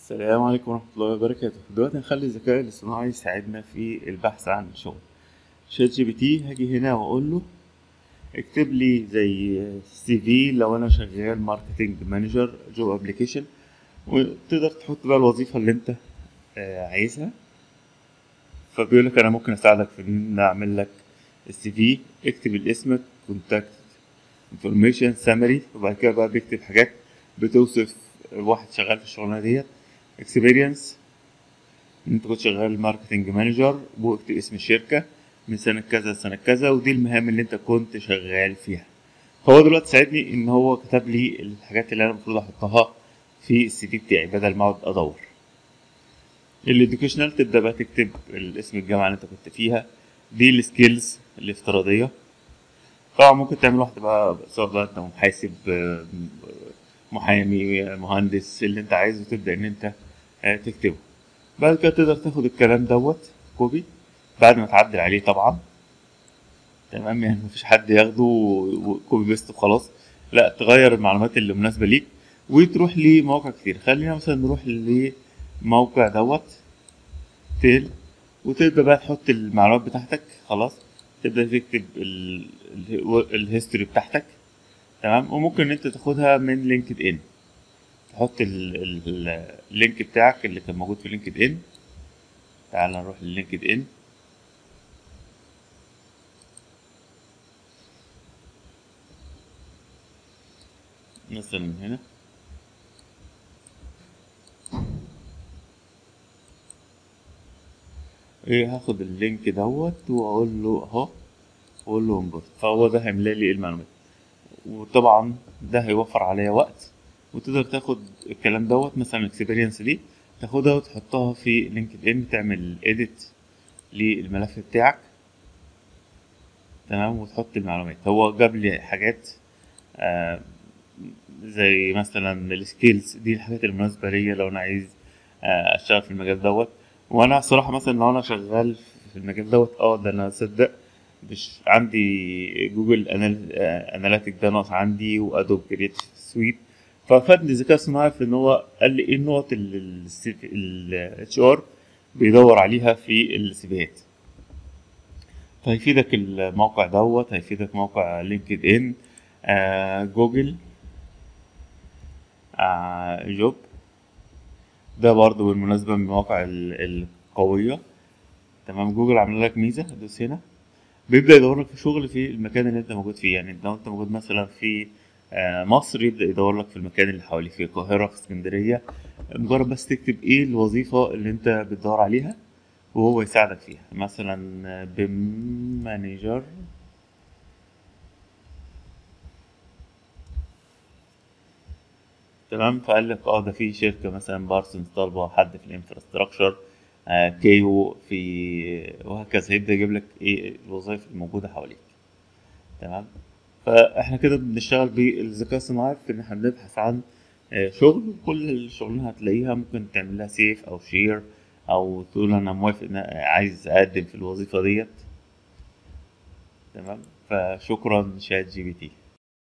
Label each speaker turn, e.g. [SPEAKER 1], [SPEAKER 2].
[SPEAKER 1] السلام عليكم ورحمة الله وبركاته دلوقتي هنخلي الذكاء الاصطناعي يساعدنا في البحث عن شغل شات جي بي تي هاجي هنا واقول له اكتب لي زي سي في لو انا شغال ماركتنج مانجر جو ابلكيشن وتقدر تحط بقى الوظيفة اللي انت آه، عايزها فبيقول لك انا ممكن اساعدك في ان أنا اعمل لك السي في اكتب اسمك كونتاكت انفورميشن سامري وبعد كده بقى بيكتب حاجات بتوصف واحد شغال في الشغلانه ديت اكسبيرينس انت كنت شغال ماركتنج مانجر واكتب اسم الشركه من سنه كذا لسنه كذا ودي المهام اللي انت كنت شغال فيها هو دلوقتي ساعدني ان هو كتب لي الحاجات اللي انا المفروض احطها في السي في بتاعي بدل ما اقعد ادور الاديوكيشنال تبدا بقى تكتب اسم الجامعه اللي انت كنت فيها دي السكيلز الافتراضيه طبعا ممكن تعمل واحده بقى سواء بقى انت محاسب آه، محامي مهندس اللي انت عايزه تبدا ان انت آه، تكتبه بعد كده تقدر تاخد الكلام دوت كوبي بعد ما تعدل عليه طبعا تمام يعني مفيش حد ياخده كوبي بيست وخلاص لا تغير المعلومات اللي مناسبه ليك وتروح لمواقع كتير خلينا مثلا نروح لموقع دوت تيل وتبدا بقى تحط المعلومات بتاعتك خلاص تبدا تكتب ال- ال- الهيستوري بتاعتك تمام وممكن ان انت تاخدها من لينكد ان تحط ال- ال- اللينك بتاعك اللي كان موجود في لينكد ان تعال نروح للينكد ان مثلا هنا ايه هاخد اللينك دوت واقول له اهو واقول له انبر فهو ده هيملى لي المعلومات وطبعا ده هيوفر عليا وقت وتقدر تاخد الكلام دوت مثلا الاكسبيرينس دي تاخدها وتحطها في لينكد ان تعمل اديت للملف بتاعك تمام وتحط المعلومات هو جاب لي حاجات آه زي مثلا السكيلز دي الحاجات المناسبة ليا لو انا عايز آه اشتغل في المجال دوت وانا صراحة مثلا لو انا شغال في المجال دوت اه ده انا صدق مش عندي جوجل اناليتيك ده ناقص عندي وادوب كريتيف سويت ففادني الذكاء الصناعي في ان هو قال لي ايه النقط اللي الاتش ار بيدور عليها في السيفيهات فهيفيدك الموقع دوت هيفيدك موقع لينكد ان آه جوجل آه جوب ده برضو بالمناسبة من المواقع ال- القوية تمام جوجل عامل لك ميزة دوس هنا بيبدأ يدور لك في شغل في المكان اللي انت موجود فيه يعني لو انت موجود مثلا في آه، مصر يبدأ يدور لك في المكان اللي حواليك في القاهرة في اسكندرية مجرد بس تكتب ايه الوظيفة اللي انت بتدور عليها وهو يساعدك فيها مثلا بيم مانجر تمام فقال لك اه ده في شركة مثلا بارسونز طالبة حد في الانفراستراكشر آه كيو في وهكذا يبدأ يجيب لك ايه الوظائف الموجودة حواليك تمام فاحنا كده بنشتغل بالذكاء الصناعي في ان احنا بنبحث عن آه، شغل كل الشغل هتلاقيها ممكن تعمل لها سيف او شير او تقول انا موافق إن أنا عايز اقدم في الوظيفة ديت تمام فشكرا شات جي بي تي